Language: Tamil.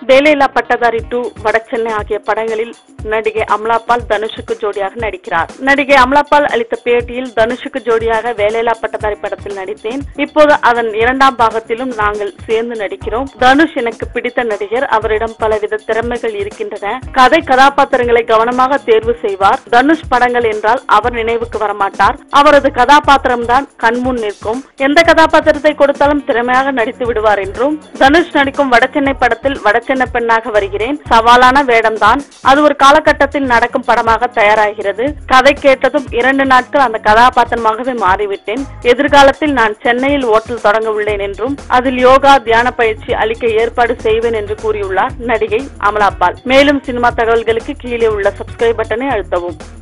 வேலையில்லா பட்டதாரி டூ வடசென்னை ஆகிய படங்களில் நடிகை அமலாபால் தனுஷுக்கு ஜோடியாக நடிக்கிறார் நடிகை அமலாபால் அளித்த பேட்டியில் தனுஷுக்கு ஜோடியாக வேலையில்லா பட்டதாரி படத்தில் நடித்தேன் இப்போது அதன் இரண்டாம் பாகத்திலும் நாங்கள் சேர்ந்து நடிக்கிறோம் தனுஷ் எனக்கு பிடித்த நடிகர் அவரிடம் பலவித திறமைகள் இருக்கின்றன கதை கதாபாத்திரங்களை கவனமாக தேர்வு செய்வார் தனுஷ் படங்கள் என்றால் அவர் நினைவுக்கு வரமாட்டார் அவரது கதாபாத்திரம்தான் கண்முன் நிற்கும் எந்த கதாபாத்திரத்தை கொடுத்தாலும் திறமையாக நடித்து விடுவார் என்றும் தனுஷ் நடிக்கும் வடசென்னை படத்தில் வடசென்னை பெண்ணாக வருகிறேன் சவாலான வேடம்தான் அது ஒரு காலகட்டத்தில் நடக்கும் படமாக தயாராகிறது கதை கேட்டதும் இரண்டு நாட்கள் அந்த கதாபாத்திரமாகவே மாறிவிட்டேன் எதிர்காலத்தில் நான் சென்னையில் ஓட்டல் தொடங்க உள்ளேன் என்றும் அதில் யோகா தியான பயிற்சி அளிக்க ஏற்பாடு செய்வேன் என்று கூறியுள்ளார் நடிகை அமலாபால் மேலும் சினிமா தகவல்களுக்கு கீழே உள்ள சப்ஸ்கிரைப் பட்டனை அழுத்தவும்